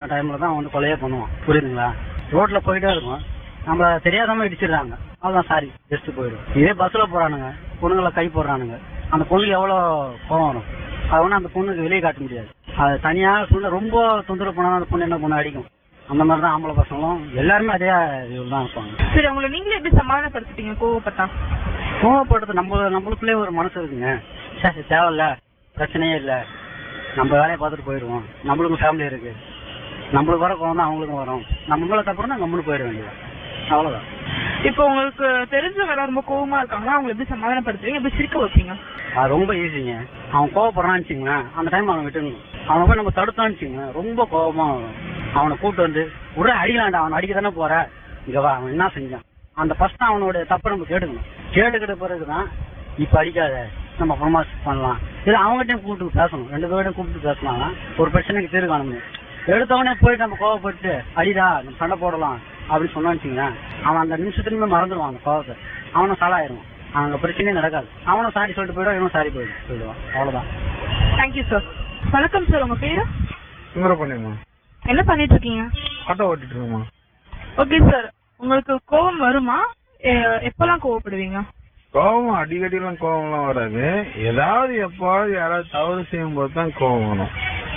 டைம்ல தான் வந்து கொலையே பண்ணுவான் புரியுதுங்களா ரோட்ல போயிட்டே இருக்கும் நம்மள தெரியாதவங்க இடிச்சிடுறாங்க அதான் சாரி ஜஸ்ட் போயிடும் இதே பஸ்ல போறானுங்க பொண்ணுங்களை கை போடுறானுங்க அந்த பொண்ணுக்கு எவ்வளவு கோவம் வரும் அது ஒண்ணு அந்த பொண்ணுக்கு வெளியே காட்ட முடியாது அது தனியா சொல்ல ரொம்ப தொந்தரவு பண்ணா அந்த பொண்ணு என்ன பொண்ணு அடிக்கும் அந்த மாதிரி தான் ஆம்பளை பசங்களும் எல்லாருமே அதே இதுல தான் இருப்பாங்க சரி உங்களை நீங்களே எப்படி சமாதானப்படுத்திட்டீங்க கோவப்பட்டா கோவப்படுறது நம்ம நம்மளுக்குள்ளே ஒரு மனசு இருக்குங்க சரி தேவையில்ல பிரச்சனையே இல்ல நம்ம வேலையை பார்த்துட்டு போயிடுவோம் நம்மளுக்கும் ஃபேமிலி இருக்கு நம்மளுக்கு வர கோவம் தான் அவங்களுக்கும் வரும் நம்ம மேல தப்புறோம் நம்மளும் போயிட வேண்டியது அவ்வளவுதான் இப்போ உங்களுக்கு தெரிஞ்சவங்க ரொம்ப கோவமா இருக்காங்க அவங்களை எப்படி சமாதானப்படுத்துவீங்க எப்படி சிரிக்க வைப்பீங்க அது ரொம்ப ஈஸிங்க அவன் கோவப்படுறான்னு வச்சுங்களேன் அந்த டைம் அவனை விட்டுணும் அவனை போய் நம்ம தடுத்தான்னு வச்சுங்களேன் ரொம்ப கோவமா வரும் அவனை கூட்டு வந்து உடனே அடிக்கலாண்டா அவன் அடிக்க தானே போற இங்க வா அவன் என்ன செஞ்சான் அந்த ஃபர்ஸ்ட் அவனோட தப்பை நம்ம கேட்டுக்கணும் கேட்டுக்கிட்ட பிறகுதான் இப்ப அடிக்காத நம்ம அப்புறமா பண்ணலாம் இது அவங்ககிட்டயும் கூப்பிட்டு பேசணும் ரெண்டு பேர்கிட்ட கூப்பிட்டு பேசலாம் ஒரு பிரச்சனைக்கு தீர்வு காண முடியும் எடுத்தவனே போயிட்டு நம்ம கோவப்பட்டு அடிடா நம்ம சண்டை போடலாம் அப்படின்னு சொன்னான்னு வச்சுங்களேன் அவன் அந்த நிமிஷத்துலயுமே மறந்துடுவான் அந்த கோவத்தை அவனும் சாலாயிருவான் அங்க பிரச்சனையே நடக்காது அவனும் சாரி சொல்லிட்டு போயிடுவான் இவனும் சாரி போயிடு போயிடுவான் அவ்வளவுதான் தேங்க்யூ சார் வணக்கம் சார் உங்க பேரு சுந்தரபாண்டியம்மா என்ன பண்ணிட்டு இருக்கீங்க ஆட்டோ ஓட்டிட்டு இருக்கோம்மா ஓகே சார் உங்களுக்கு கோவம் வருமா எ- எப்பெல்லாம் கோவப்படுவீங்க கோவம் அடிக்கடிலாம் கோவம்லாம் வராது ஏதாவது எப்பாவது யாராவது தவறு செய்யும் போது தான் கோவம் வரும்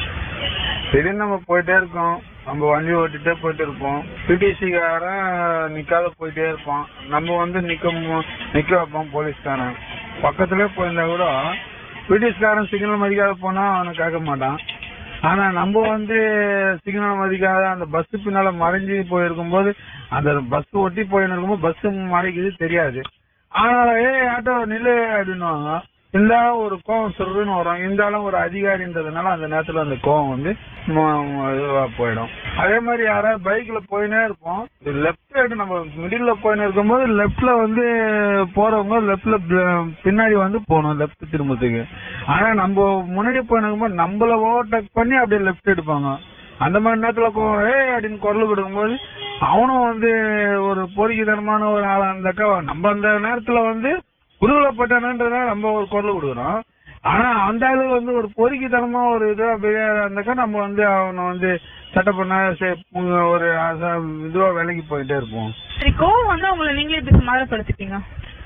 திடீர்னு நம்ம போயிட்டே இருக்கோம் நம்ம வண்டி ஓட்டிட்டே போயிட்டு இருப்போம் பிடிசிக்காரன் நிக்காத போயிட்டே இருப்பான் நம்ம வந்து நிக்க மு- நிக்க வைப்போம் போலீஸ்காரன் பக்கத்துலயே போயிருந்தா கூட பிடிஎஸ்காரன் சிக்னல் மதிக்காத போனா அவனை கேட்க மாட்டான் ஆனா நம்ம வந்து சிக்னல் மதிக்காத அந்த பஸ் பின்னால மறைஞ்சு போயிருக்கும் போது அந்த பஸ் ஒட்டி போயின்னு இருக்கும்போது பஸ் மறைக்குது தெரியாது ஆனால ஏ ஆட்டோ நில்லு அப்படின்னுவாங்க இருந்தாலும் ஒரு கோவம் சொல்றதுன்னு வரும் இருந்தாலும் ஒரு அதிகாரின்றதுனால அந்த நேரத்துல அந்த கோவம் வந்து ம- ம- இதுவா போயிடும் அதே மாதிரி யாராவது பைக்ல போயினே இருப்போம் லெப்ட் சைடு நம்ம மிடில்ல போயின்னு இருக்கும்போது லெப்ட்ல வந்து போறவங்க லெப்ட்ல பின்னாடி வந்து போகணும் லெப்ட் திரும்பத்துக்கு ஆனா நம்ம முன்னாடி போயின்னு இருக்கும்போது நம்மள ஓவர்டேக் பண்ணி அப்படியே லெஃப்ட் எடுப்பாங்க அந்த மாதிரி நேரத்துல கோ- ஏய் அப்படின்னு குரல் கொடுக்கும்போது அவனும் வந்து ஒரு பொறுக்கித்தனமான ஒரு ஆளா இருந்தாக்கா நம்ம அந்த நேரத்துல வந்து குருகுலப்பட்டனன்றதுனால நம்ம ஒரு குரல் கொடுக்குறோம் ஆனா அந்த ஆளு வந்து ஒரு பொறுக்கித்தனமா ஒரு இதுவா பெரிய இருந்தாக்கா நம்ம வந்து அவனை வந்து சட்டை பண்ண சரி, உங்க ஒரு அச- இதுவா விலைக்கு போயிட்டே இருப்போம் சரி கோவம் வந்து உங்களை நீங்களே எப்படி சமாதானப்படுத்திப்பீங்க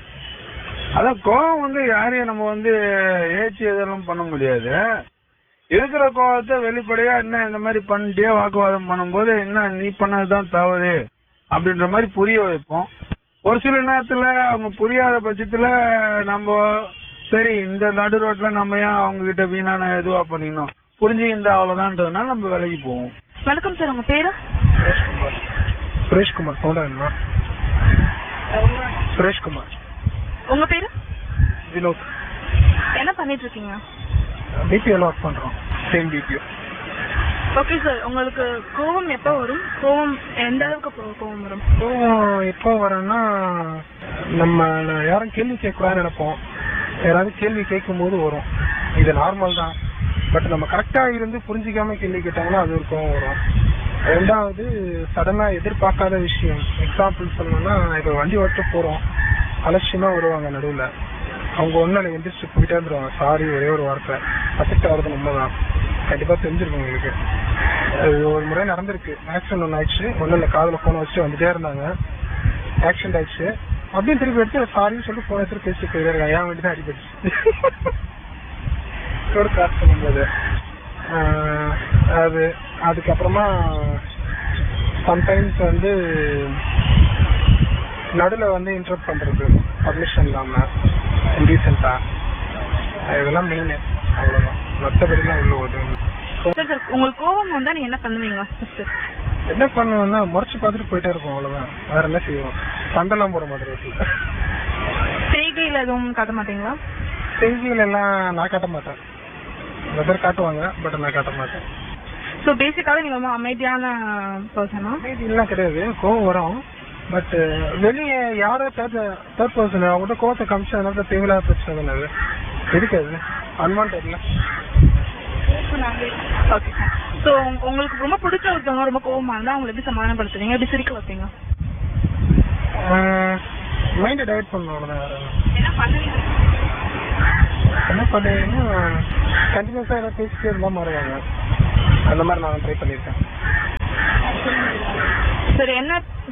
அதான் கோவம் வந்து யாரையும் நம்ம வந்து ஏற்றி எதெல்லாம் பண்ண முடியாது இருக்கிற கோவத்தை வெளிப்படையா என்ன இந்த மாதிரி பண்ணிட்டே வாக்குவாதம் பண்ணும்போது என்ன நீ பண்ணதுதான் தவறு அப்படின்ற மாதிரி புரிய வைப்போம் ஒரு சில நேரத்துல அவங்க புரியாத பட்சத்துல நம்ம சரி இந்த நடு ரோட்ல நம்ம ஏன் அவங்க கிட்ட வீணான இதுவா பண்ணிக்கணும் புரிஞ்சுக்கின்ற அவ்வளவுதான்றதுனால நம்ம விலைக்கு போவோம் வணக்கம் சார் உங்க பேரு சுரேஷ்குமார் சவுண்டாங்கண்ணா சுரேஷ்குமார் உங்க பேரு வினோத் என்ன பண்ணிட்டு இருக்கீங்க பிபிஎல் ஒர்க் பண்றோம் சேம் பிபிஓ ஓகே சார் உங்களுக்கு கோவம் எப்போ வரும் கோவம் எந்த அளவுக்கு கோ- கோவம் வரும் எப்போ வரேன்னா நம்ம யாரும் கேள்வி கேட்கக்கூடாதுன்னு நினைப்போம் யாராவது கேள்வி கேட்கும் போது வரும் இது நார்மல் தான் பட் நம்ம கரெக்டா இருந்து புரிஞ்சிக்காம கேள்வி கேட்டாங்கன்னா அது ஒரு கோவம் வரும் ரெண்டாவது சடனா எதிர்பார்க்காத விஷயம் எக்ஸாம்பிள் சொல்லணும்னா இப்ப வண்டி ஓட்ட போறோம் அலட்சியமா வருவாங்க நடுவுல அவங்க ஒன்னும் எந்திரிச்சு போயிட்டே இருந்துருவாங்க சாரி ஒரே ஒரு வார்த்தை அஃபெக்ட் ஆகுறது நம்ம தான் கண்டிப்பா தெரிஞ்சிருக்கும் உங்களுக்கு அது ஒரு முறை நடந்திருக்கு ஆக்சிடென்ட் ஒன்று ஆயிடுச்சு ஒன்றும் இல்லை காதில் ஃபோனை வச்சு வந்துட்டே இருந்தாங்க ஆக்சிடென்ட் ஆயிடுச்சு அப்படியே திருப்பி எடுத்து சாரின்னு சொல்லிட்டு ஃபோன் எடுத்து பேசி போயிட்டே இருக்காங்க ஏன் வேண்டி தான் அடிபட்டுச்சு ரோடு கிராஸ் பண்ணும்போது ஆஹ் அது அதுக்கப்புறமா சம்டைம்ஸ் வந்து நடுல வந்து இன்டரப்ட் பண்றது பர்மிஷன் இல்லாம ரீசெண்டா இதெல்லாம் மெயின் அவ்வளவுதான் மற்றபடிலாம் உள்ள உதவும் சார் சார் உங்களுக்கு கோவம் வந்தா நீங்க என்ன பண்ணுவீங்க ஃபர்ஸ்ட் என்ன பண்ணுவோம்னா முறைச்சு பார்த்துட்டு போயிட்டே இருப்போம் அவ்வளவுதான் வேற என்ன செய்வோம் சண்டைலாம் போட மாட்டேன் ரோட்ல செய்கையில எதுவும் காட்ட மாட்டீங்களா செய்திகள் எல்லாம் நான் காட்ட மாட்டேன் சில பேர் காட்டுவாங்க பட் நான் காட்ட மாட்டேன் ஸோ பேசிக்காவே நீங்க ரொம்ப அமைதியான பர்சனா எல்லாம் கிடையாது கோவம் வரும் பட் வெளியே யாரோ தேர்ட் தேர்ட் பர்சன் அவங்ககிட்ட கோவத்தை காமிச்சு அதனால தேவையில்லாத பிரச்சனை தானே அது இருக்காது அன்வான்டட்ல ஓகே ஸோ உங்களுக்கு ரொம்ப பிடிச்ச ஒருத்தவங்க ரொம்ப கோவமா இருந்தா அவங்களை எப்படி சமாதானப்படுத்துவீங்க எப்படி சிரிக்க வைப்பீங்க மைண்டை டைவர்ட் பண்ணணும் அவ்வளவுதான் வேற என்ன. என்ன பண்ணுவீங்க என்ன பண்ணுவீங்கன்னா கண்டினியூஸா ஏதாவது பேசிட்டே இருந்தா மாறுவாங்க அந்த மாதிரி நான் ட்ரை பண்ணியிருக்கேன்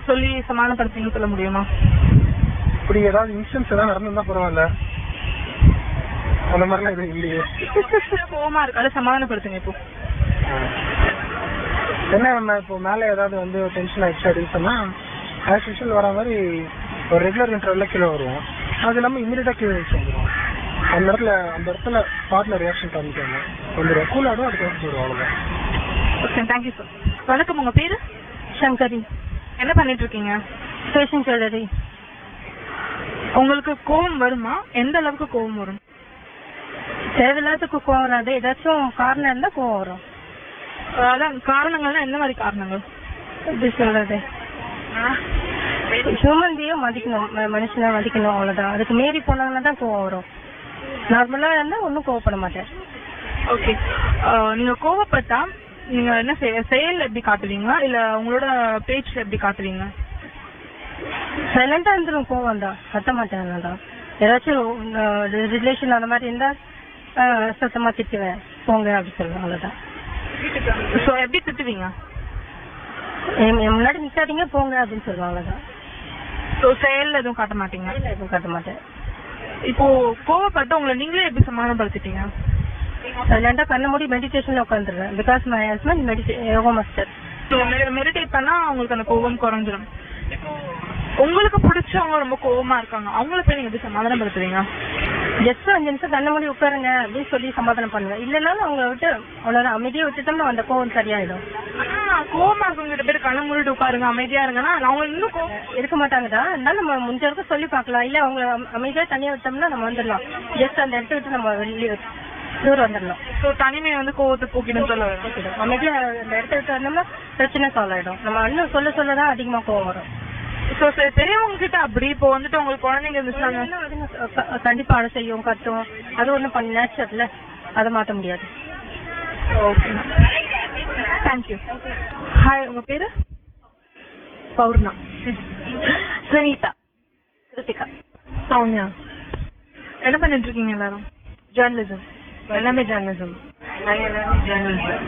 சொல்லி சமாதானப்படுத்துங்கன்னு சொல்ல முடியுமா இப்படி ஏதாவது இன்சிடென்ட்ஸ் ஏதாவது நடந்திருந்தா பரவாயில்ல அந்த மாதிரிலாம் எதுவும் இல்லையே கோவமா இருக்கு அதை சமாதானப்படுத்துங்க இப்போ என்ன நம்ம இப்போ மேல ஏதாவது வந்து டென்ஷன் ஆயிடுச்சு அப்படின்னு சொன்னா ஆஸ் யூஷுவல் வர மாதிரி ஒரு ரெகுலர் இன்டர்வல்ல கீழே வருவோம் அது இல்லாம இமீடியட்டா கீழே வச்சு வந்துடும் அந்த இடத்துல அந்த இடத்துல ஸ்பாட்ல ரியாக்ஷன் காமிக்காம வந்துடும் கூல் ஆடும் அதுக்கு போயிடும் அவ்வளவுதான் ஓகே தேங்க்யூ சார் வணக்கம் உங்க பேரு சங்கரி என்ன பண்ணிட்டு இருக்கீங்க ஃபேஷன் ஜுவல்லரி உங்களுக்கு கோவம் வருமா எந்த அளவுக்கு கோவம் வரும் தேவையில்லாததுக்கு கோவம் வராது ஏதாச்சும் காரணம் இருந்தா கோவம் வரும் அதான் காரணங்கள்னா எந்த மாதிரி காரணங்கள் எப்படி சொல்றது ஹியூமன் பீயும் மதிக்கணும் ம- மனுஷனை மதிக்கணும் அவ்வளவுதான் அதுக்கு மீறி போனாங்கன்னா தான் கோவம் வரும் நார்மலா இருந்தா ஒன்னும் கோவப்பட மாட்டேன் ஓகே நீங்க கோவப்பட்டா நீங்க என்ன செய்ய செயல் எப்படி காட்டுவீங்க இல்ல உங்களோட பேச்சுல எப்படி காட்டுவீங்க சைலண்டா இருந்துரும் கோவம் தான் கத்த மாட்டேன் தான் ஏதாச்சும் ரிலேஷன் அந்த மாதிரி இருந்தா ஆஹ், சத்தமா திட்டுவேன் போங்க அப்படி சொல்லுவேன் அவ்வளவுதான் சோ எப்படி திட்டுவீங்க என் என் முன்னாடி நிக்காதீங்க போங்க அப்படின்னு சொல்லுவேன் அவ்வளவுதான் சோ செயல்ல எதுவும் காட்ட மாட்டீங்க இல்ல, எதுவும் கத்த மாட்டேன் இப்போ கோவப்பட்டு உங்களை நீங்களே எப்படி சமாதானப்படுத்திட்டீங்க சைலண்டா கண்ண மூடி மெடிடேஷன்ல உட்காந்துருவேன் because my husband meditate yoga master so meditate பண்ணா உங்களுக்கு அந்த கோவம் குறைஞ்சிரும் இப்போ உங்களுக்கு பிடிச்சவங்க ரொம்ப கோவமா இருக்காங்க அவங்கள போய் நீங்க எப்படி சமாதானப்படுத்துவீங்க ஜஸ்ட் அஞ்சு நிமிஷம் கண்ண மூடி உட்காருங்க அப்படின்னு சொல்லி சமாதானம் பண்ணுவேன் இல்லைனாலும் அவங்கள விட்டு அவ்வளவுதான் அமைதியை விட்டுட்டோம்னா அந்த கோவம் சரியாயிடும் ஆனா கோவமா இருக்கவங்க கிட்ட பேர் கண்ண மூடிட்டு உட்காருங்க அமைதியா இருங்கன்னா அவங்க இன்னும் கோவம் இருக்க மாட்டாங்கடா இருந்தாலும் நம்ம முடிஞ்ச வரைக்கும் சொல்லி பார்க்கலாம் இல்ல அவங்க அம்- அமைதியா தனியா விட்டோம்னா நம்ம வந்துடலாம் ஜஸ்ட் அந்த இடத்த விட்டு நம்ம வெளியே தூரம் வந்துடலாம் ஸோ தனிமை வந்து கோவத்தை போக்கிடும் சொல்ல வரேன் அமைதியா அந்த இடத்த விட்டு வந்தோம்னா பிரச்சனை சால்வ் ஆயிடும் நம்ம இன்னும் சொல்ல சொல்லதான் அதிகமா கோவம் வரும் ஸோ பெரியவங்க கிட்ட அப்படி இப்போ வந்துட்டு உங்களுக்கு குழந்தைங்க இருந்துச்சுன்னா இல்லைன்னா அதுங்க க- கண்டிப்பா அழை செய்யும் கத்தும் அது ஒண்ணும் பண்ண நேச்சர்ல அதை மாத்த முடியாது ஓகே தேங்க்யூ ஹாய் உங்க பேரு பௌர்ணா சுனிதா கிருத்திகா சௌமியா என்ன பண்ணிட்டு இருக்கீங்க எல்லாரும் ஜேர்னலிசம் எல்லாமே ஜேர்னலிசம் நாங்க எல்லாருமே ஜேர்னலிசம்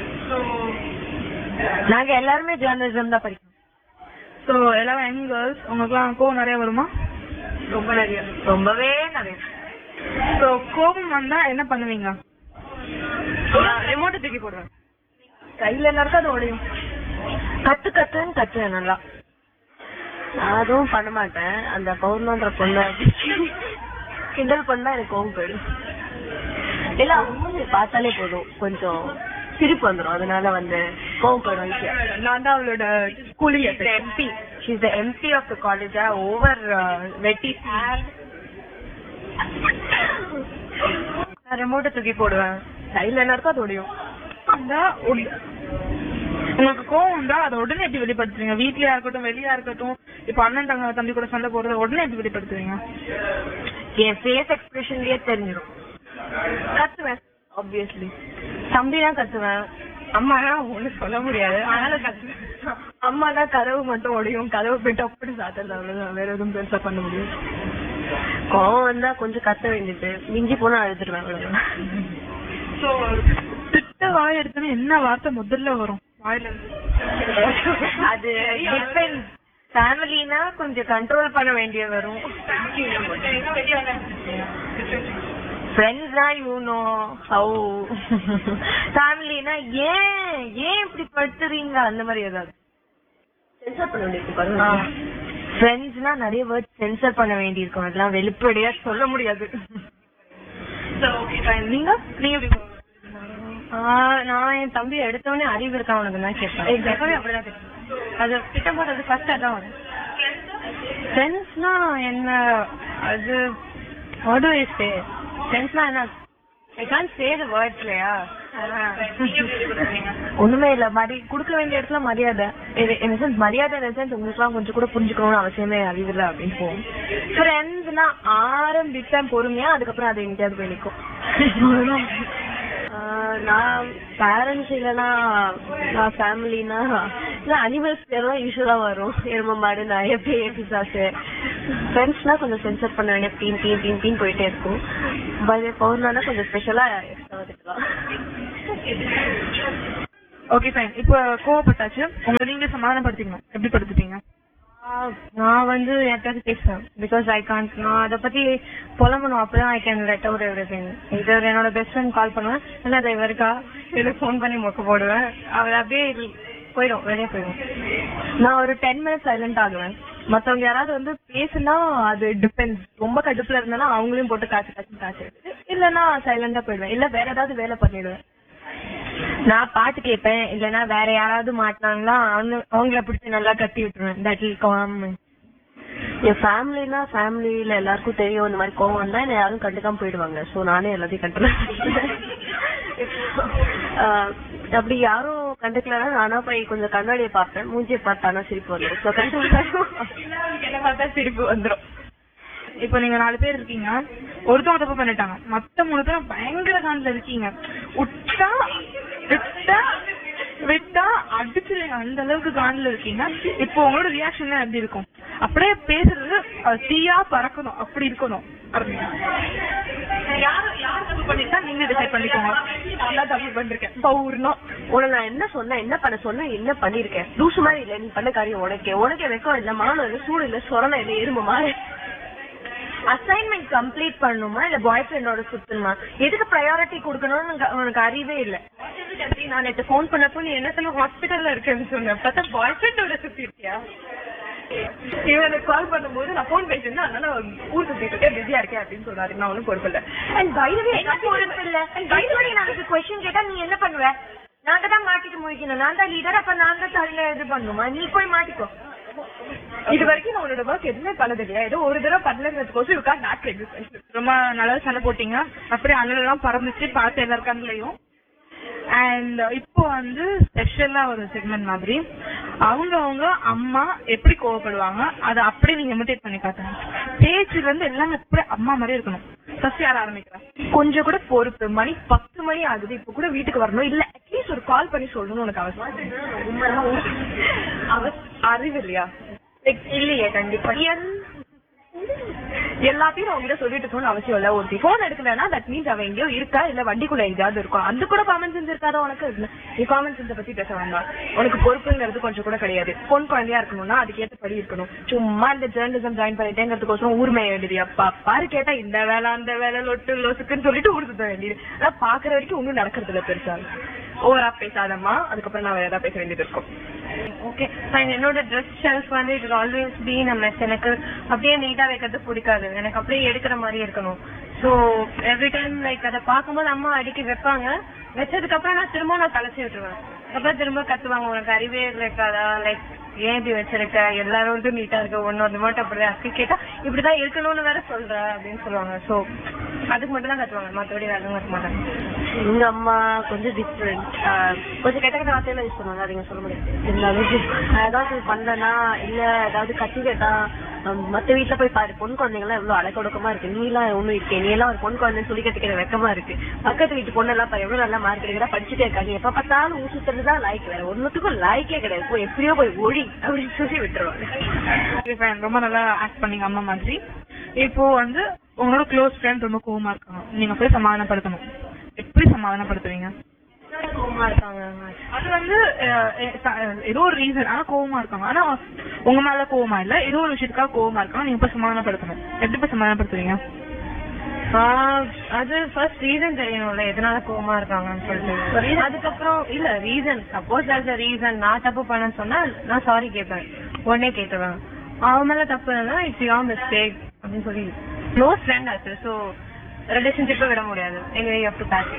நாங்க எல்லாருமே ஜேர்னலிசம் தான் படிக்கணும் ஸோ எல்லாரும் யங் கேர்ள்ஸ் உங்களுக்குலாம் கோவம் நிறைய வருமா ரொம்ப நிறைய ரொம்பவே நிறைய ஸோ கோபம் வந்தா என்ன பண்ணுவீங்க ரிமோட்டை தூக்கி போடுவேன் கையில எல்லாருக்கும் அது உடையும் கத்து கத்துன்னு கத்துவேன் நல்லா நான் அதுவும் பண்ண மாட்டேன் அந்த பௌர்ணன்ற பொண்ணு கிண்டல் பண்ணா எனக்கு கோவம் போயிடும் இல்ல அவங்க மூஞ்சி பார்த்தாலே போதும் கொஞ்சம் சிரிப்பு வந்துரும் அதனால வந்து கோவம் போயிடும் ஈஸியா நான் தான் அவளோட கூலி MP she's the MP of the college over வெட்டி நான் ரிமோட்டை தூக்கி போடுவேன் கையில எல்லாருக்கும் அது உடையும் வந்தா உட- உங்களுக்கு கோவம் வந்தா அதை உடனே எப்படி வெளிப்படுத்துவீங்க வீட்லயா இருக்கட்டும் வெளியா இருக்கட்டும் இப்ப அண்ணன் தங்க தம்பி கூட சண்டை போடுறத உடனே எப்படி வெளிப்படுத்துவீங்க என் ஃபேஸ் எக்ஸ்பிரஷன்லயே தெரிஞ்சிடும் கத்துவேன் ஆப்வியஸ்லி தம்பினா கத்துவேன் அம்மானா ஒண்ணு சொல்ல முடியாது ஆனாலும் கத்துவேன் அம்மானா கதவு மட்டும் உடையும் கதவு போயிட்டு அப்படி சாத்துறது அவ்வளவுதான் வேற எதுவும் பெருசா பண்ண முடியும் கோவம் வந்தா கொஞ்சம் கத்த வேண்டியது மிஞ்சி போனா அழுதுருவேன் அவ்வளவுதான் சோ திட்ட வாய் எடுத்தோன்னா என்ன வார்த்தை முதல்ல வரும் வாயில இருந்து அது டிபெண்ட் ஃபேமிலினா கொஞ்சம் கண்ட்ரோல் பண்ண வேண்டிய வரும் ஃப்ரெண்ட்ஸ்னா யூ நோ ஹவு ஃபேமிலினா ஏன் ஏன் இப்படி படுத்துறீங்க அந்த மாதிரி ஏதாவது சென்சார் பண்ண வேண்டியிருக்கும் ஃப்ரெண்ட்ஸ்னா நிறைய வேர்ட் சென்சார் பண்ண வேண்டியிருக்கும் அதெல்லாம் வெளிப்படையா சொல்ல முடியாது நீங்க நீங்க எப்படி ஆஹ் நான் என் தம்பி எடுத்தவொடனே அறிவு இருக்கான் உனக்கு தான் கேட்பேன் எப்பவுமே அப்படிதான் கேட்பேன் அது திட்டம் போது அது ஃபர்ஸ்ட் அதான் வரும் ஃப்ரெண்ட்ஸ்னா என்ன அது வாட் டு ஐ சே ஃப்ரெண்ட்ஸ்னா என்ன ஐ கான் சே த வேர்ட்ஸ் இல்லையா ஒண்ணுமே இல்ல மரி குடுக்க வேண்டிய இடத்துல மரியாதை இந்த சென்ஸ் மரியாதை இந்த சென்ஸ் உங்களுக்குலாம் கொஞ்சம் கூட புரிஞ்சுக்கணும்னு அவசியமே அறிவில்லை அப்படின்னு போகும் ஃப்ரெண்ட்ஸ்னா ஆரம்பிச்சேன் பொறுமையா அதுக்கப்புறம் அது எங்கேயாவது போய் நிக்கும் ஆஹ் நான் பேரண்ட்ஸ் இல்லனா நான் ஃபேமிலினா இல்ல அனிமல்ஸ் பேரும் யூஸ்வலா வரும் எரும மாடு நாய் பேய் பிசாசு ஃப்ரெண்ட்ஸ்னா கொஞ்சம் சென்சர் பண்ண வேண்டிய டீன் டீன் டீன் டீன் போயிட்டே இருக்கும் பை பௌர்ணானா கொஞ்சம் ஸ்பெஷலா வந்துக்கலாம் ஓகே ஃபைன் இப்போ கோவப்பட்டாச்சு உங்களை நீங்களே சமாதானப்படுத்திக்கணும் எப்படி படுத்துப்பீங்க ஆஹ் நான் வந்து யார்கிட்ட பேசுவேன் பிகாஸ் ஐ கான்ட் நான் அதை பத்தி புலம்பணும் அப்பதான் I can let out everything இது என்னோட பெஸ்ட் ஃப்ரெண்ட் கால் பண்ணுவேன் இல்லை அதை இவருக்கா எனக்கு ஃபோன் பண்ணி மொக்க போடுவேன் அவர் அப்படியே இல்- போயிடும் வெளியே போயிடும் நான் ஒரு டென் மினிட்ஸ் சைலண்ட் ஆகுவேன் மத்தவங்க யாராவது வந்து பேசுனா அது டிபெண்ட்ஸ் ரொம்ப கடுப்புல இருந்தாலும் அவங்களையும் போட்டு காசு காசு காசு இல்லைன்னா சைலண்டா போயிடுவேன் இல்ல வேற ஏதாவது வேலை பண்ணிடுவேன் நான் பாட்டு கேட்பேன் இல்லனா வேற யாராவது மாட்டினாங்களா அவங்க- அவங்கள பிடிச்சி நல்லா கத்தி விட்டுருவேன் தட் இல் காம் என் ஃபேமிலினா ஃபேமிலில எல்லாருக்கும் தெரியும் இந்த மாதிரி கோவம் வந்தா என்ன யாரும் கண்டுக்காம போயிடுவாங்க சோ நானே எல்லாத்தையும் கண்டுக்கிறேன் அப்படி யாரும் கண்டுக்கலன்னா நானா போய் கொஞ்சம் கண்ணாடியை பார்ப்பேன் மூஞ்சியை பார்த்தானா சிரிப்பு வந்துடும் சோ கண்டுக்கிட்டாலும் என்ன பார்த்தா சிரிப்பு வந்துரும் இப்போ நீங்க நாலு பேர் இருக்கீங்க ஒருத்தவங்க தப்பு பண்ணிட்டாங்க மத்த மூணு பேரும் பயங்கர காண்டில் இருக்கீங்க விட்டா விட்டா விட்டா அடிச்சிருங்க அந்த அளவுக்கு காண்டில் இருக்கீங்க இப்போ உங்களோட ரியாக்ஷன் எப்படி இருக்கும் அப்படியே பேசுறது அது தீயா பறக்கணும் அப்படி இருக்கணும் பாருங்க. யாரு யார் தப்பு பண்ணிட்டா நீங்க டிசைட் பண்ணிக்கோங்க நல்லா தப்பு பண்ணிருக்கேன் பௌர்ணம் உன நான் என்ன சொன்னேன் என்ன பண்ண சொன்னேன் என்ன பண்ணிருக்கேன் லூசு மாதிரி இல்ல நீ பண்ண காரியம் உனக்கே உனக்கே வெக்கம் இல்ல மானம் இல்ல சூடு இல்ல சொரணை இல்ல எறும்பு மாதிரி அசைன்மெண்ட் கம்ப்ளீட் பண்ணணுமா இல்ல பாய் ஃப்ரெண்டோட சுத்தணுமா எதுக்கு ப்ரையாரிட்டி கொடுக்கணும்னு உனக்கு- உனக்கு அறிவே இல்ல நான் நேற்று ஃபோன் பண்ணப்போ நீ என்ன சொல்ல ஹாஸ்பிட்டல்ல இருக்கேன்னு சொன்ன பார்த்தா பாய் ஃப்ரெண்டோட சுத்தி இருக்கியா இவனுக்கு கால் பண்ணும்போது நான் ஃபோன் பேசிருந்தேன் அதனால ஊர் சுத்திட்டு இருக்கேன் பிஸியா இருக்கேன் அப்படின்னு சொன்னாரு நான் ஒன்றும் பொறுப்பு இல்ல அண்ட் பைதவே என்ன பொறுப்பு இல்ல அண்ட் பைதவே நாளைக்கு கொஸ்டின் கேட்டா நீ என்ன பண்ணுவ நாங்க தான் மாட்டிட்டு முழிக்கணும் நான் தான் லீடர் அப்ப நான் தான் தலையில இது பண்ணுமா நீ போய் மாட்டிக்கோ இது வரைக்கும் நான் உன்னோட ஒர்க் எதுவுமே பண்ணது இல்லையா ஏதோ ஒரு தடவை பண்ணலங்கிறதுக்கோசம் யூ கான் நாட் ரொம்ப நல்லா சண்டை போட்டீங்க அப்படியே அண்ணன் எல்லாம் பறந்துச்சு பார்த்து எல்லா கண்ணுலயும் அண்ட் இப்போ வந்து ஸ்பெஷலா ஒரு செக்மெண்ட் மாதிரி அவங்க அவங்க அம்மா எப்படி கோவப்படுவாங்க அதை அப்படியே நீங்க இமிட்டேட் பண்ணி காட்டுங்க பேச்சுல இருந்து எல்லாமே எப்படி அம்மா மாதிரி இருக்கணும் ஃபர்ஸ்ட் யார் ஆரம்பிக்கிறா கொஞ்சம் கூட பொறுப்பு மணி பத்து மணி ஆகுது இப்ப கூட வீட்டுக்கு வரணும் இல்ல அட்லீஸ்ட் ஒரு கால் பண்ணி சொல்லணும்னு உனக்கு அவசியம் அவ அறிவு இல்லையா Like, இல்லையே கண்டிப்பா எல்- எல்லாத்தையும் அவங்க சொல்லிட்டு இருக்கணும்னு அவசியம் இல்ல ஒருத்தி போன் எடுக்கலன்னா தட் மீன்ஸ் அவ எங்கேயோ இருக்கா இல்ல வண்டிக்குள்ள எங்கேயாவது இருக்கும் அந்த கூட காமன் சென்ஸ் இருக்காதா உனக்கு நீ காமன் சென்ஸ பத்தி பேச வேண்டாம் உனக்கு பொறுப்புங்கிறது கொஞ்சம் கூட கிடையாது பொன் குழந்தையா இருக்கணும்னா அதுக்கேற்ற படி இருக்கணும் சும்மா இந்த ஜேர்னலிசம் ஜாயின் பண்ணிட்டேங்கிறதுக்கோசரம் ஊர்மை வேண்டியது அப்பா பாரு கேட்டா இந்த வேலை அந்த வேலை லொட்டு லொசுக்குன்னு சொல்லிட்டு ஊருக்கு போக வேண்டியது அதான் பாக்குற வரைக்கும் ஒன்னும் நடக்கிறது இல்ல பெருசா ஓவரா பேசாதம்மா அதுக்கப்புறம் நான் வேற ஏதாவது பேச வேண்டியது இருக்கும் ஓகே ஃபைன் என்னோட ட்ரெஸ் ஷெல்ஃப் வந்து இட் ஆல்வேஸ் பி நம்ம எனக்கு அப்படியே நீட்டா வைக்கிறது பிடிக்காது எனக்கு அப்படியே எடுக்கிற மாதிரி இருக்கணும் ஸோ எவ்ரி டைம் லைக் அதை பார்க்கும்போது அம்மா அடிக்கி வைப்பாங்க வச்சதுக்கு அப்புறம் நான் திரும்ப நான் கலைச்சி விட்டுருவேன் அப்புறம் திரும்ப கத்துவாங்க உனக்கு அறிவே இருக்காதா லைக் ஏன் இப்படி வச்சிருக்க எல்லாரும் வந்து நீட்டா இருக்கு ஒன்னொரு மட்டும் அப்படிதான் இருக்கு கேட்டா இப்படிதான் இருக்கணும்னு வேற சொல்ற அப்படின்னு சொல்லுவாங்க சோ அதுக்கு மட்டும் தான் கத்துவாங்க மத்தபடி வேற எதுவும் கத்த மாட்டாங்க எங்க அம்மா கொஞ்சம் டிஃப்ரெண்ட் கொஞ்சம் கெட்ட கெட்ட வார்த்தையில யூஸ் பண்ணுவாங்க அதை நீங்க சொல்ல முடியாது இருந்தாலும் நான் ஏதாவது பண்ணனா இல்ல ஏதாவது கத்தி கேட்டா ஹம், மத்த வீட்ல போய் பாரு பொன் குழந்தைங்க எல்லாம் எவ்வளவு அடக்கொடுக்கமா இருக்கு நீ எல்லாம் ஒண்ணும் இருக்கே நீ எல்லாம் ஒரு பொன் குழந்தைன்னு சொல்லி கட்டிக்கிற வெக்கமா இருக்கு பக்கத்து வீட்டு பொண்ணு எல்லாம் பாரு, எவ்வளவு நல்லா மார்க் எடுக்கிறா படிச்சுட்டே இருக்காங்க எப்ப பார்த்தாலும் ஊர் சுத்துறதுதான் லாய்க் வேற ஒன்னுத்துக்கும் லாய்க்கே கிடையாது போய் எப்படியோ போய் ஒழி அப்படின்னு சொல்லி விட்டுருவாங்க Okay, fine. ரொம்ப நல்லா ஆக்ட் பண்ணீங்க அம்மா மாதிரி இப்போ வந்து உங்களோட க்ளோஸ் ஃப்ரெண்ட் ரொம்ப கோவமா இருக்காங்க நீங்க போய் சமாதானப்படுத்தணும் எப்படி சமாதானப்படுத்துவீங்க கோவமா இருக்காங்க அது வந்து அஹ், எ- ச- ஏதோ ஒரு ரீசன் ஆனா கோவமா இருக்காங்க ஆனா உங்க மேல கோவமா இல்ல ஏதோ ஒரு விஷயத்துக்காக கோவமா இருக்காங்க நீங்க போய் சமாதானப்படுத்தணும் எப்படி போய் சமாதானப்படுத்துவீங்க ஆஹ் அது ஃபர்ஸ்ட் ரீசன் தெரியணும்ல எதனால கோவமா இருக்காங்கன்னு சொல்லிட்டு அதுக்கப்புறம் இல்ல reason suppose as a reason நான் தப்பு பண்ணேன்னு சொன்னா நான் சாரி கேட்பேன் உடனே கேட்டுருவேன் அவன் மேல தப்பு இல்லைன்னா இட்ஸ் யோர் மிஸ்டேக் அப்படின்னு சொல்லி க்ளோஸ் ஃப்ரெண்ட் ஆச்சு ஸோ ரிலேஷன்ஷிப்பை விட முடியாது எங்க you do back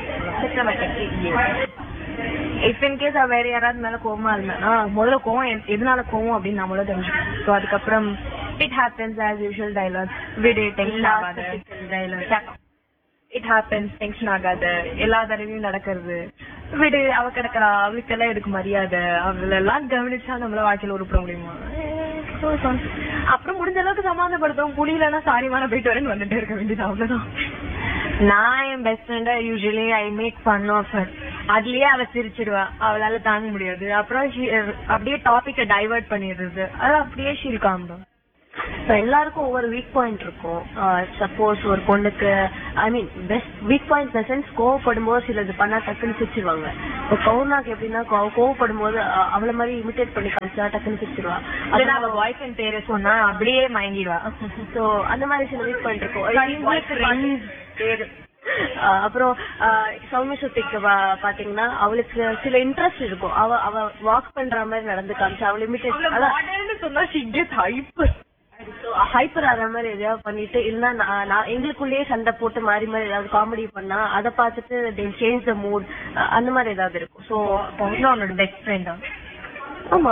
if in case வேற யாராவது மேல கோவமா இருந்தா முதல்ல கோவம் எ- எதனால கோவம் அப்படின்னு நம்மள தெரிஞ்சுக்கணும் ஸோ அதுக்கப்புறம் it happens as usual dialogue விடு டென்ஷன் ஆகாத டைலாக் இட் ஹேப்பன்ஸ் டென்ஷன் ஆகாத எல்லா தடவையும் நடக்கிறது விடு அவ கிடக்குறா அவளுக்கு எல்லாம் எடுக்க மரியாதை அவள எல்லாம் கவனிச்சா நம்மள வாழ்க்கையில உருப்பிட முடியுமா So, so- அப்புறம் முடிஞ்ச அளவுக்கு சமாதானப்படுத்தும் புரியலன்னா சாரி மேல போயிட்டு வரேன்னு வந்துட்டே இருக்க வேண்டியது அவ்வளவுதான் நான் என் பெஸ்ட் ஃப்ரெண்ட usually I make fun of her அதுலயே அவ சிரிச்சிடுவா அவளால தாங்க முடியாது அப்புறம் she- அப்படியே டாபிக்க டைவர்ட் பண்ணிடுறது அது அப்படியே ஷீல் காமிடும் So, எல்லாருக்கும் ஒவ்வொரு வீக் பாயிண்ட் இருக்கும் சப்போஸ் ஒரு பொண்ணுக்கு I mean best weak point sense கோவப்படும் போது சிலது பண்ணா டக்குன்னு சிரிச்சிருவாங்க இப்போ கவுனாக்கு எப்படின்னா கோ- கோவப்படும் போது அ- அவள மாதிரி இமிட்டேட் பண்ணி காமிச்சா டக்குன்னு சிரிச்சிருவா இல்லைன்னா அவ பாய் ஃப்ரெண்ட் பேரை சொன்னா அப்படியே மயங்கிடுவா சோ அந்த மாதிரி சில வீக் பாயிண்ட் இருக்கும் Friends, friends. பேரு அஹ் அப்புறம் அஹ் சௌமிய சுத்திக்கு பா- பாத்தீங்கன்னா அவளுக்கு சில இன்ட்ரெஸ்ட் இருக்கும் அவ அவ வாக் பண்ற மாதிரி நடந்து காமிச்சு அவள் இமிட்டேட் அதான் சொன்னா she gets hyper. ஹைப்பர் ஆகிற மாதிரி எதையாவது பண்ணிட்டு இல்லைன்னா நான் நான் எங்களுக்குள்ளேயே சண்டை போட்டு மாறி மாறி ஏதாவது காமெடி பண்ணா அதை பார்த்துட்டு சேஞ்ச் த மூட் அந்த மாதிரி ஏதாவது இருக்கும் சோ அவனும் அவனோட பெஸ்ட் ஃப்ரெண்டா ஆமா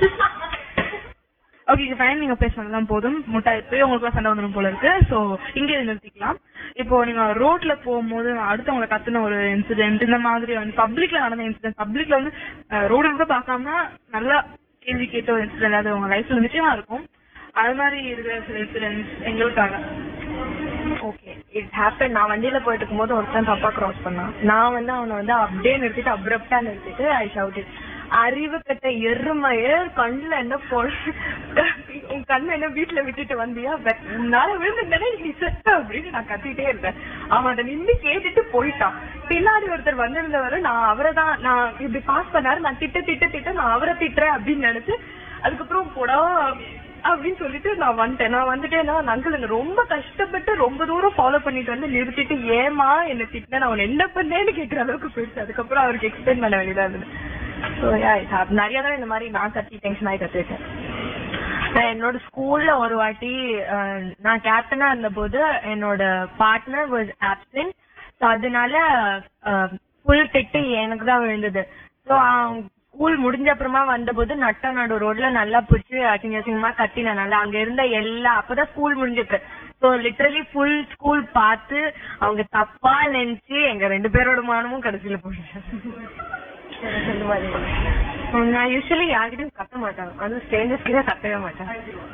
ஓகே ஃபைன் நீங்க பேசுனதுலாம் போதும் முட்டாய் போய் உங்களுக்கு சண்டை வந்துடும் போல இருக்கு சோ இங்கே நிறுத்திக்கலாம் இப்போ நீங்க ரோட்ல போகும்போது அடுத்தவங்களை கத்துன ஒரு இன்சிடென்ட் இந்த மாதிரி வந்து பப்ளிக்ல நடந்த இன்சிடென்ட் பப்ளிக்ல வந்து ரோடு கூட பார்க்காம நல்லா கேள்வி கேட்ட ஒரு இன்சிடென்ட் அது உங்க லைஃப்ல நிச்சயமா இருக்கும் அது மாதிரி இருக்கிற சில இன்சிடென்ட்ஸ் எங்களுக்காக ஓகே இட் ஹேப்பன் நான் வண்டியில போயிட்டு இருக்கும்போது ஒருத்தன் தப்பா கிராஸ் பண்ணான் நான் வந்து அவனை வந்து அப்படியே நிறுத்திட்டு அப்ரப்டா நிறுத்திட்டு ஐ ஷவுட் அறிவு கட்ட எருமைய கண்ணுல என்ன போட உன் கண்ணு என்ன வீட்டுல விட்டுட்டு வந்தியா பட் உன்னால விழுந்துட்டே நீ செத்த அப்படின்னு நான் கத்திட்டே இருந்தேன் அவன் அதை நின்று கேட்டுட்டு போயிட்டான் பின்னாடி ஒருத்தர் வந்திருந்தவரு நான் அவரை தான் நான் இப்படி பாஸ் பண்ணாரு நான் திட்ட திட்ட திட்ட நான் அவரை திட்டுறேன் அப்படின்னு நினைச்சு அதுக்கப்புறம் போடா அப்படின்னு சொல்லிட்டு நான் வந்துட்டேன் நான் வந்துட்டேன்னா அந்த அங்கிள் என்ன ரொம்ப கஷ்டப்பட்டு ரொம்ப தூரம் ஃபாலோ பண்ணிட்டு வந்து நிறுத்திட்டு ஏமா என்ன திட்டின நான் உன்னை என்ன பண்ணேன்னு கேட்கற அளவுக்கு போயிடுச்சு அதுக்கப்புறம் அவருக்கு எக்ஸ்பிளைன் பண்ண வேண்டியதா இருந்தது ஸோ நிறைய தடவை இந்த மாதிரி நான் கத்தி டென்ஷன் ஆகி கத்துக்கிட்டேன் நான் என்னோட ஸ்கூல்ல ஒரு வாட்டி அஹ், நான் கேப்டனா இருந்த போது என்னோட பார்ட்னர் வாஸ் ஆப்சென்ட் ஸோ அதனால ஃபுல் திட்டு எனக்கு தான் விழுந்தது ஸோ ஸ்கூல் முடிஞ்ச அப்புறமா வந்தபோது நட்ட நடு ரோட்ல நல்லா பிடிச்சி அசிங்க அசிங்கமா கத்தினேன் நல்லா அங்க இருந்த எல்லா அப்பதான் ஸ்கூல் முடிஞ்சிருக்கு ஸோ லிட்டரலி ஃபுல் ஸ்கூல் பார்த்து அவங்க தப்பா நினைச்சு எங்க ரெண்டு பேரோட மானமும் கடைசியில போயிடுச்சு இந்த மாதிரி நான் யூஸ்வலி யார்கிட்டயும் கத்த மாட்டேன் அது ஸ்ட்ரேஞ்சர்ஸ் கிட்ட கத்தவே மாட்டேன்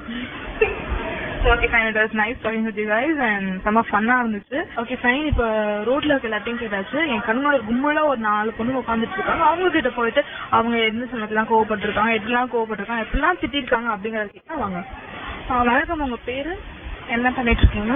okay fine it was nice talking with you guys and செம்ம ஃபன்னா இருந்துச்சு ஓகே ஃபைன் இப்போ ரோட்ல இருக்க எல்லாத்தையும் கேட்டாச்சு என் கண்ணோட கும்பலா ஒரு நாலு பொண்ணு உட்காந்துட்டு இருக்காங்க அவங்க கிட்ட போயிட்டு அவங்க எந்த சமயத்துலாம் கோவப்பட்டிருக்காங்க எப்படிலாம் கோவப்பட்டிருக்காங்க எப்படிலாம் திட்டிருக்காங்க அப்படிங்கறத கேட்டா வாங்க ஆ, வணக்கம் உங்க பேரு என்ன பண்ணிட்டு இருக்கீங்க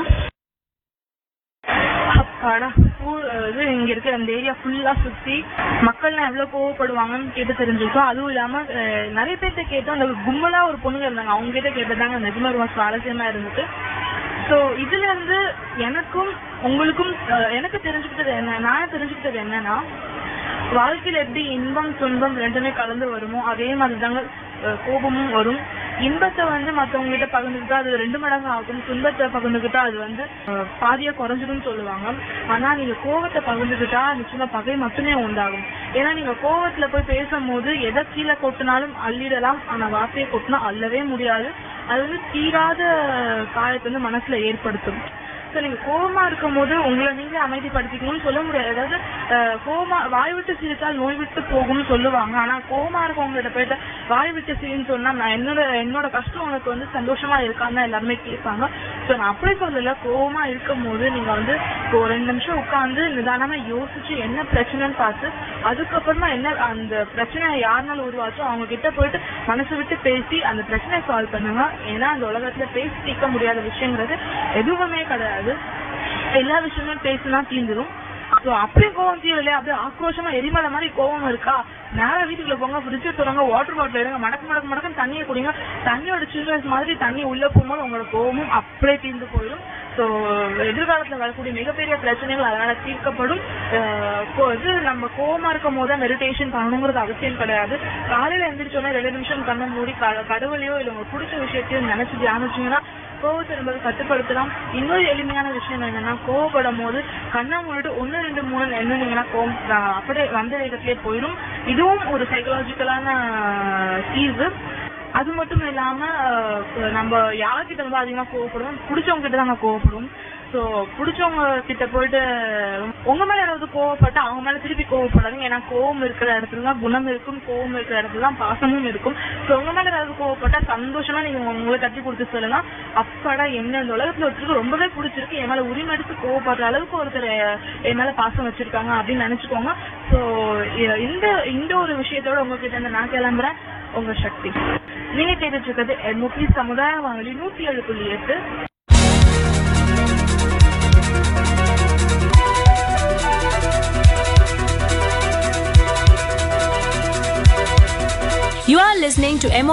அப்பாடா ஸ்கூல் இது இங்க இருக்க அந்த ஏரியா ஃபுல்லா சுத்தி மக்கள்லாம் எவ்வளவு கோவப்படுவாங்கன்னு கேட்டு தெரிஞ்சிருக்கோம் அதுவும் இல்லாம அஹ், நிறைய பேர்த்த கேட்டோம் அந்த கும்பலா ஒரு பொண்ணுங்க இருந்தாங்க அவங்க கிட்ட கேட்டதாங்க நிஜமா ரொம்ப சுவாரஸ்யமா இருந்துச்சு சோ இதுல இருந்து எனக்கும் உங்களுக்கும் அஹ், எனக்கு தெரிஞ்சுக்கிட்டது என்ன நான் தெரிஞ்சுக்கிட்டது என்னன்னா வாழ்க்கையில எப்படி இன்பம் துன்பம் ரெண்டுமே கலந்து வருமோ அதே மாதிரி தாங்க அஹ், கோபமும் வரும் இன்பத்தை வந்து மத்தவங்க கிட்ட பகிர்ந்துக்கிட்டா அது ரெண்டு மடங்கு ஆகும் துன்பத்தை பகிர்ந்துக்கிட்டா அது வந்து அஹ், பாதியா குறைஞ்சிடும் சொல்லுவாங்க ஆனா நீங்க கோவத்தை பகிர்ந்துக்கிட்டா நிச்சயமா பகை மட்டுமே உண்டாகும் ஏன்னா நீங்க கோவத்துல போய் பேசும்போது எதை கீழே கொட்டினாலும் அள்ளிடலாம் ஆனா வார்த்தையை கொட்டினா அள்ளவே முடியாது அது வந்து தீராத காயத்தை வந்து மனசுல ஏற்படுத்தும் சோ நீங்க கோவமா இருக்கும் போது உங்களை நீங்க அமைதிப்படுத்திக்கணும்னு சொல்ல முடியாது அதாவது அஹ், கோவமா வாய் விட்டு சிரித்தால் நோய் விட்டு போகும்னு சொல்லுவாங்க ஆனா கோவமா இருக்கவங்க கிட்ட போயிட்டு வாய் விட்டு சிரின்னு சொன்னா நான் என்னோட என்னோட கஷ்டம் உனக்கு வந்து சந்தோஷமா இருக்கான்னு தான் எல்லாருமே கேட்பாங்க சோ நான் அப்படி சொல்லல கோவமா இருக்கும் போது நீங்க வந்து இப்போ ஒரு ரெண்டு நிமிஷம் உட்கார்ந்து நிதானமா யோசிச்சு என்ன பிரச்சனைன்னு பார்த்து அதுக்கப்புறமா என்ன அந்த பிரச்சனை யாருனால உருவாச்சோ அவங்க கிட்ட போயிட்டு மனசு விட்டு பேசி அந்த பிரச்சனையை சால்வ் பண்ணுங்க ஏன்னா அந்த உலகத்துல பேசி தீர்க்க முடியாத விஷயங்கிறது எதுவுமே கிடையாது எல்லா விஷயமே பேசினா தீந்துரும் சோ அப்படியே கோவம் தீரலையா அப்படியே ஆக்ரோஷமா எரிமலை மாதிரி கோவம் இருக்கா நேரா வீட்டுக்குள்ள போங்க ஃப்ரிட்ஜ் தொடங்க வாட்டர் பாட்டில் எடுங்க மடக்கு மடக்கு மடக்குன்னு தண்ணியை குடிங்க தண்ணியோட சில்ட்ரன்ஸ் மாதிரி தண்ணி உள்ள போகும்போது உங்களோட கோவமும் அப்படியே தீர்ந்து போயிடும் சோ எதிர்காலத்துல வரக்கூடிய மிகப்பெரிய பிரச்சனைகள் அதனால தீர்க்கப்படும் அஹ் கோ- இது நம்ம கோவமா இருக்கும் போது மெடிடேஷன் பண்ணணுங்கிறது அவசியம் கிடையாது காலையில எந்திரிச்சோன்னா ரெண்டு நிமிஷம் கண்ணை மூடி க- கடவுளையோ இல்ல உங்களுக்கு பிடிச்ச விஷயத்தையோ நினைச்சு தியானிச்சீங்கன்னா கோவத்தை நம்ம கட்டுப்படுத்தலாம் இன்னொரு எளிமையான விஷயம் என்னன்னா கோவப்படும் போது கண்ணை மூடிட்டு ஒன்னு ரெண்டு மூணு எண்ணுனீங்கன்னா கோவம் அஹ் அப்படியே வந்த வேகத்திலே போயிடும் இதுவும் ஒரு சைக்கலாஜிக்கலான தீர்வு அது மட்டும் இல்லாம அஹ், நம்ம யார்கிட்ட வந்து அதிகமா கோவப்படுவோம் பிடிச்சவங்க கிட்ட தாங்க கோவப்படுவோம் சோ பிடிச்சவங்க கிட்ட போயிட்டு உங்க மேல யாராவது கோவப்பட்டா அவங்க மேல திருப்பி கோவப்படாதீங்க ஏன்னா கோவம் இருக்கிற இடத்துல தான் குணம் இருக்கும் கோவம் இருக்கிற இடத்துல தான் பாசமும் இருக்கும் சோ உங்க மேல யாராவது கோவப்பட்டா சந்தோஷமா நீங்க உங்களை தட்டி கொடுத்து சொல்லலாம் அப்பாடா என்ன இந்த உலகத்துல ஒருத்தருக்கு ரொம்பவே பிடிச்சிருக்கு என் மேல உரிமை எடுத்து கோவப்படுற அளவுக்கு ஒருத்தர் என் மேல பாசம் வச்சிருக்காங்க அப்படின்னு நினைச்சுக்கோங்க சோ இந்த இந்த ஒரு விஷயத்தோட உங்ககிட்ட இருந்து நான் கிளம்புறேன் உங்க சக்தி நீங்க கேட்டுட்டு இருக்கிறது எம்ஓபி சமுதாய வானொலி நூத்தி ஏழு புள்ளி எட்டு You are listening to